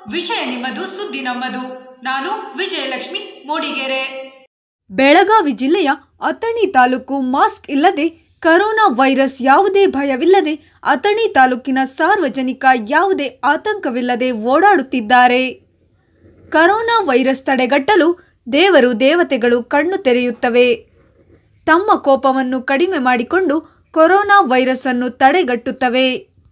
ವಿಷಯ ನಿಮ್ಮದು ಸುದ್ದಿ ನಮ್ಮದು ನಾನು ವಿಜಯಲಕ್ಷ್ಮಿ ಮೂಡಿಗೆರೆ ಬೆಳಗಾವಿ ಜಿಲ್ಲೆಯ ಅಥಣಿ ತಾಲೂಕು ಮಾಸ್ಕ್ ಇಲ್ಲದೆ ಕರೋನಾ ವೈರಸ್ ಯಾವುದೇ ಭಯವಿಲ್ಲದೆ ಅಥಣಿ ತಾಲೂಕಿನ ಸಾರ್ವಜನಿಕ ಯಾವುದೇ ಆತಂಕವಿಲ್ಲದೆ ಓಡಾಡುತ್ತಿದ್ದಾರೆ ಕರೋನಾ ವೈರಸ್ ತಡೆಗಟ್ಟಲು ದೇವರು ದೇವತೆಗಳು ಕಣ್ಣು ತೆರೆಯುತ್ತವೆ ತಮ್ಮ ಕೋಪವನ್ನು ಕಡಿಮೆ ಮಾಡಿಕೊಂಡು ಕೊರೋನಾ ವೈರಸ್ ಅನ್ನು ತಡೆಗಟ್ಟುತ್ತವೆ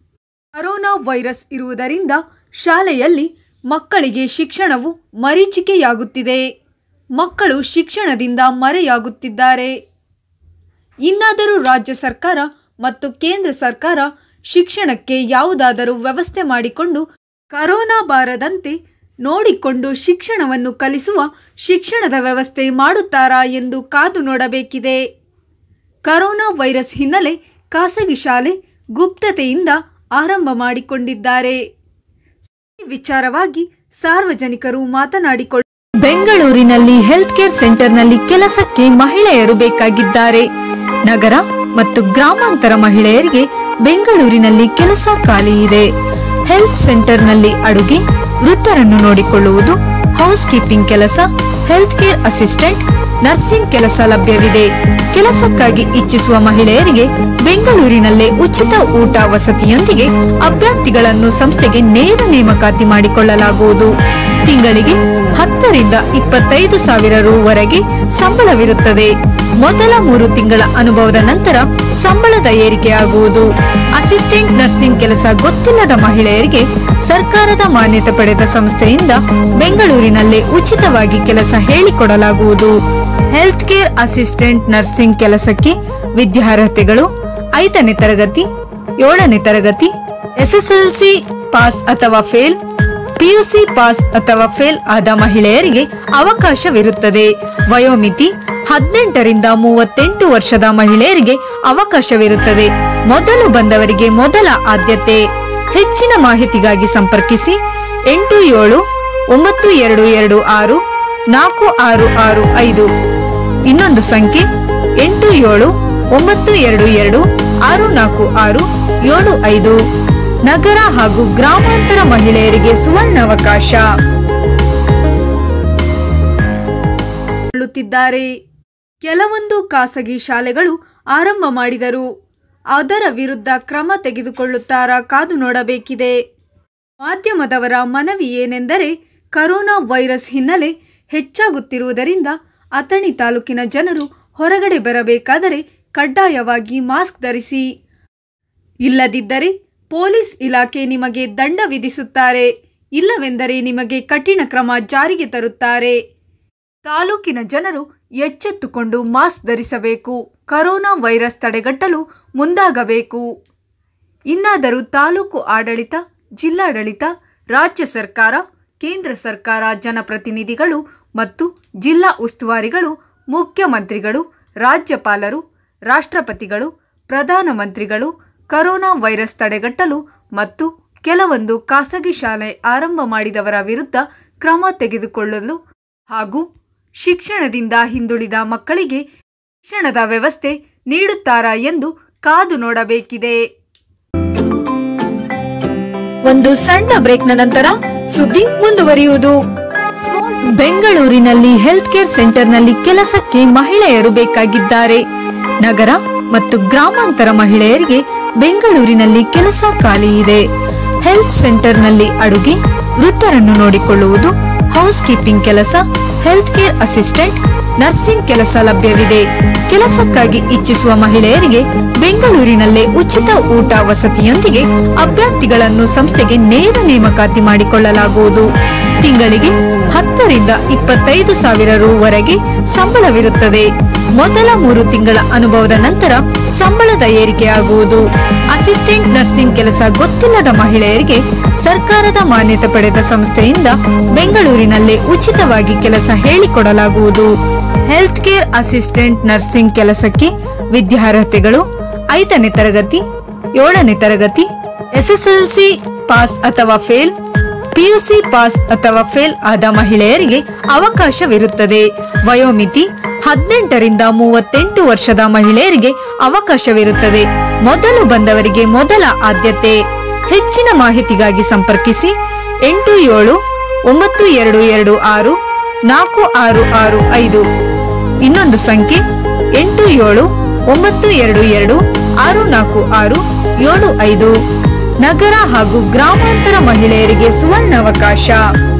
ಕರೋನಾ ವೈರಸ್ ಇರುವುದರಿಂದ ಶಾಲೆಯಲ್ಲಿ ಮಕ್ಕಳಿಗೆ ಶಿಕ್ಷಣವು ಮರೀಚಿಕೆಯಾಗುತ್ತಿದೆ ಮಕ್ಕಳು ಶಿಕ್ಷಣದಿಂದ ಮರೆಯಾಗುತ್ತಿದ್ದಾರೆ ಇನ್ನಾದರೂ ರಾಜ್ಯ ಸರ್ಕಾರ ಮತ್ತು ಕೇಂದ್ರ ಸರ್ಕಾರ ಶಿಕ್ಷಣಕ್ಕೆ ಯಾವುದಾದರೂ ವ್ಯವಸ್ಥೆ ಮಾಡಿಕೊಂಡು ಕರೋನಾ ಬಾರದಂತೆ ನೋಡಿಕೊಂಡು ಶಿಕ್ಷಣವನ್ನು ಕಲಿಸುವ ಶಿಕ್ಷಣದ ವ್ಯವಸ್ಥೆ ಮಾಡುತ್ತಾರಾ ಎಂದು ಕಾದು ನೋಡಬೇಕಿದೆ ಕರೋನಾ ವೈರಸ್ ಹಿನ್ನೆಲೆ ಖಾಸಗಿ ಶಾಲೆ ಗುಪ್ತತೆಯಿಂದ ಆರಂಭ ಮಾಡಿಕೊಂಡಿದ್ದಾರೆ ಈ ವಿಚಾರವಾಗಿ ಸಾರ್ವಜನಿಕರು ಮಾತನಾಡಿಕೊಳ್ಳ ಬೆಂಗಳೂರಿನಲ್ಲಿ ಹೆಲ್ತ್ ಕೇರ್ ಸೆಂಟರ್ನಲ್ಲಿ ಕೆಲಸಕ್ಕೆ ಮಹಿಳೆಯರು ಬೇಕಾಗಿದ್ದಾರೆ ನಗರ ಮತ್ತು ಗ್ರಾಮಾಂತರ ಮಹಿಳೆಯರಿಗೆ ಬೆಂಗಳೂರಿನಲ್ಲಿ ಕೆಲಸ ಖಾಲಿ ಇದೆ ಹೆಲ್ತ್ ಸೆಂಟರ್ನಲ್ಲಿ ಅಡುಗೆ ವೃತ್ತರನ್ನು ನೋಡಿಕೊಳ್ಳುವುದು ಹೌಸ್ ಕೀಪಿಂಗ್ ಕೆಲಸ ಹೆಲ್ತ್ ಕೇರ್ ಅಸಿಸ್ಟೆಂಟ್ ನರ್ಸಿಂಗ್ ಕೆಲಸ ಲಭ್ಯವಿದೆ ಕೆಲಸಕ್ಕಾಗಿ ಇಚ್ಛಿಸುವ ಮಹಿಳೆಯರಿಗೆ ಬೆಂಗಳೂರಿನಲ್ಲೇ ಉಚಿತ ಊಟ ವಸತಿಯೊಂದಿಗೆ ಅಭ್ಯರ್ಥಿಗಳನ್ನು ಸಂಸ್ಥೆಗೆ ನೇರ ನೇಮಕಾತಿ ಮಾಡಿಕೊಳ್ಳಲಾಗುವುದು ತಿಂಗಳಿಗೆ ಹತ್ತರಿಂದ ಇಪ್ಪತ್ತೈದು ಸಾವಿರ ರುವರೆಗೆ ಸಂಬಳವಿರುತ್ತದೆ ಮೊದಲ ಮೂರು ತಿಂಗಳ ಅನುಭವದ ನಂತರ ಸಂಬಳದ ಏರಿಕೆಯಾಗುವುದು ಅಸಿಸ್ಟೆಂಟ್ ನರ್ಸಿಂಗ್ ಕೆಲಸ ಗೊತ್ತಿಲ್ಲದ ಮಹಿಳೆಯರಿಗೆ ಸರ್ಕಾರದ ಮಾನ್ಯತೆ ಪಡೆದ ಸಂಸ್ಥೆಯಿಂದ ಬೆಂಗಳೂರಿನಲ್ಲೇ ಉಚಿತವಾಗಿ ಕೆಲಸ ಹೇಳಿಕೊಡಲಾಗುವುದು ಹೆಲ್ತ್ ಕೇರ್ ಅಸಿಸ್ಟೆಂಟ್ ನರ್ಸಿಂಗ್ ಕೆಲಸಕ್ಕೆ ವಿದ್ಯಾರ್ಹತೆಗಳು ಐದನೇ ತರಗತಿ ಏಳನೇ ತರಗತಿ ಎಸ್ಎಸ್ಎಲ್ಸಿ ಪಾಸ್ ಅಥವಾ ಫೇಲ್ ಪಿಯುಸಿ ಪಾಸ್ ಅಥವಾ ಫೇಲ್ ಆದ ಮಹಿಳೆಯರಿಗೆ ಅವಕಾಶವಿರುತ್ತದೆ ವಯೋಮಿತಿ ಹದಿನೆಂಟರಿಂದ ಮೂವತ್ತೆಂಟು ವರ್ಷದ ಮಹಿಳೆಯರಿಗೆ ಅವಕಾಶವಿರುತ್ತದೆ ಮೊದಲು ಬಂದವರಿಗೆ ಮೊದಲ ಆದ್ಯತೆ ಹೆಚ್ಚಿನ ಮಾಹಿತಿಗಾಗಿ ಸಂಪರ್ಕಿಸಿ ಎಂಟು ಏಳು ಒಂಬತ್ತು ಎರಡು ಎರಡು ಆರು ನಾಲ್ಕು ಆರು ಆರು ಐದು ಇನ್ನೊಂದು ಸಂಖ್ಯೆ ಎಂಟು ಏಳು ಒಂಬತ್ತು ಎರಡು ಎರಡು ಆರು ನಾಲ್ಕು ಆರು ಏಳು ಐದು ನಗರ ಹಾಗೂ ಗ್ರಾಮಾಂತರ ಮಹಿಳೆಯರಿಗೆ ಸುವರ್ಣಾವಕಾಶ ಕೊಳ್ಳುತ್ತಿದ್ದಾರೆ ಕೆಲವೊಂದು ಖಾಸಗಿ ಶಾಲೆಗಳು ಆರಂಭ ಮಾಡಿದರು ಅದರ ವಿರುದ್ಧ ಕ್ರಮ ತೆಗೆದುಕೊಳ್ಳುತ್ತಾರಾ ಕಾದು ನೋಡಬೇಕಿದೆ ಮಾಧ್ಯಮದವರ ಮನವಿ ಏನೆಂದರೆ ಕರೋನಾ ವೈರಸ್ ಹಿನ್ನೆಲೆ ಹೆಚ್ಚಾಗುತ್ತಿರುವುದರಿಂದ ಅಥಣಿ ತಾಲೂಕಿನ ಜನರು ಹೊರಗಡೆ ಬರಬೇಕಾದರೆ ಕಡ್ಡಾಯವಾಗಿ ಮಾಸ್ಕ್ ಧರಿಸಿ ಇಲ್ಲದಿದ್ದರೆ ಪೊಲೀಸ್ ಇಲಾಖೆ ನಿಮಗೆ ದಂಡ ವಿಧಿಸುತ್ತಾರೆ ಇಲ್ಲವೆಂದರೆ ನಿಮಗೆ ಕಠಿಣ ಕ್ರಮ ಜಾರಿಗೆ ತರುತ್ತಾರೆ ತಾಲೂಕಿನ ಜನರು ಎಚ್ಚೆತ್ತುಕೊಂಡು ಮಾಸ್ಕ್ ಧರಿಸಬೇಕು ಕರೋನಾ ವೈರಸ್ ತಡೆಗಟ್ಟಲು ಮುಂದಾಗಬೇಕು ಇನ್ನಾದರೂ ತಾಲೂಕು ಆಡಳಿತ ಜಿಲ್ಲಾಡಳಿತ ರಾಜ್ಯ ಸರ್ಕಾರ ಕೇಂದ್ರ ಸರ್ಕಾರ ಜನಪ್ರತಿನಿಧಿಗಳು ಮತ್ತು ಜಿಲ್ಲಾ ಉಸ್ತುವಾರಿಗಳು ಮುಖ್ಯಮಂತ್ರಿಗಳು ರಾಜ್ಯಪಾಲರು ರಾಷ್ಟ್ರಪತಿಗಳು ಪ್ರಧಾನಮಂತ್ರಿಗಳು ಕರೋನಾ ವೈರಸ್ ತಡೆಗಟ್ಟಲು ಮತ್ತು ಕೆಲವೊಂದು ಖಾಸಗಿ ಶಾಲೆ ಆರಂಭ ಮಾಡಿದವರ ವಿರುದ್ಧ ಕ್ರಮ ತೆಗೆದುಕೊಳ್ಳಲು ಹಾಗೂ ಶಿಕ್ಷಣದಿಂದ ಹಿಂದುಳಿದ ಮಕ್ಕಳಿಗೆ ಶಿಕ್ಷಣದ ವ್ಯವಸ್ಥೆ ನೀಡುತ್ತಾರಾ ಎಂದು ಕಾದು ನೋಡಬೇಕಿದೆ ಒಂದು ಸಣ್ಣ ಬ್ರೇಕ್ನ ನಂತರ ಸುದ್ದಿ ಮುಂದುವರಿಯುವುದು ಬೆಂಗಳೂರಿನಲ್ಲಿ ಹೆಲ್ತ್ ಕೇರ್ ಸೆಂಟರ್ನಲ್ಲಿ ಕೆಲಸಕ್ಕೆ ಮಹಿಳೆಯರು ಬೇಕಾಗಿದ್ದಾರೆ ನಗರ ಮತ್ತು ಗ್ರಾಮಾಂತರ ಮಹಿಳೆಯರಿಗೆ ಬೆಂಗಳೂರಿನಲ್ಲಿ ಕೆಲಸ ಖಾಲಿ ಇದೆ ಹೆಲ್ತ್ ಸೆಂಟರ್ನಲ್ಲಿ ಅಡುಗೆ ವೃತ್ತರನ್ನು ನೋಡಿಕೊಳ್ಳುವುದು ಹೌಸ್ ಕೀಪಿಂಗ್ ಕೆಲಸ ಹೆಲ್ತ್ ಕೇರ್ ಅಸಿಸ್ಟೆಂಟ್ ನರ್ಸಿಂಗ್ ಕೆಲಸ ಲಭ್ಯವಿದೆ ಕೆಲಸಕ್ಕಾಗಿ ಇಚ್ಛಿಸುವ ಮಹಿಳೆಯರಿಗೆ ಬೆಂಗಳೂರಿನಲ್ಲೇ ಉಚಿತ ಊಟ ವಸತಿಯೊಂದಿಗೆ ಅಭ್ಯರ್ಥಿಗಳನ್ನು ಸಂಸ್ಥೆಗೆ ನೇರ ನೇಮಕಾತಿ ಮಾಡಿಕೊಳ್ಳಲಾಗುವುದು ತಿಂಗಳಿಗೆ ಹತ್ತರಿಂದ ಇಪ್ಪತ್ತೈದು ಸಾವಿರ ರುವರೆಗೆ ಸಂಬಳವಿರುತ್ತದೆ ಮೊದಲ ಮೂರು ತಿಂಗಳ ಅನುಭವದ ನಂತರ ಸಂಬಳದ ಏರಿಕೆಯಾಗುವುದು ಅಸಿಸ್ಟೆಂಟ್ ನರ್ಸಿಂಗ್ ಕೆಲಸ ಗೊತ್ತಿಲ್ಲದ ಮಹಿಳೆಯರಿಗೆ ಸರ್ಕಾರದ ಮಾನ್ಯತೆ ಪಡೆದ ಸಂಸ್ಥೆಯಿಂದ ಬೆಂಗಳೂರಿನಲ್ಲೇ ಉಚಿತವಾಗಿ ಕೆಲಸ ಹೇಳಿಕೊಡಲಾಗುವುದು ಹೆಲ್ತ್ ಕೇರ್ ಅಸಿಸ್ಟೆಂಟ್ ನರ್ಸಿಂಗ್ ಕೆಲಸಕ್ಕೆ ವಿದ್ಯಾರ್ಹತೆಗಳು ಐದನೇ ತರಗತಿ ಏಳನೇ ತರಗತಿ ಎಸ್ಎಸ್ಎಲ್ಸಿ ಪಾಸ್ ಅಥವಾ ಫೇಲ್ ಪಿಯುಸಿ ಪಾಸ್ ಅಥವಾ ಫೇಲ್ ಆದ ಮಹಿಳೆಯರಿಗೆ ಅವಕಾಶವಿರುತ್ತದೆ ವಯೋಮಿತಿ ಹದಿನೆಂಟರಿಂದ ಮೂವತ್ತೆಂಟು ವರ್ಷದ ಮಹಿಳೆಯರಿಗೆ ಅವಕಾಶವಿರುತ್ತದೆ ಮೊದಲು ಬಂದವರಿಗೆ ಮೊದಲ ಆದ್ಯತೆ ಹೆಚ್ಚಿನ ಮಾಹಿತಿಗಾಗಿ ಸಂಪರ್ಕಿಸಿ ಎಂಟು ಏಳು ಒಂಬತ್ತು ಎರಡು ಎರಡು ಆರು ನಾಲ್ಕು ಆರು ಆರು ಐದು ಇನ್ನೊಂದು ಸಂಖ್ಯೆ ಎಂಟು ಏಳು ಒಂಬತ್ತು ಎರಡು ಎರಡು ಆರು ನಾಲ್ಕು ಆರು ಏಳು ಐದು ನಗರ ಹಾಗೂ ಗ್ರಾಮಾಂತರ ಮಹಿಳೆಯರಿಗೆ ಸುವರ್ಣಾವಕಾಶ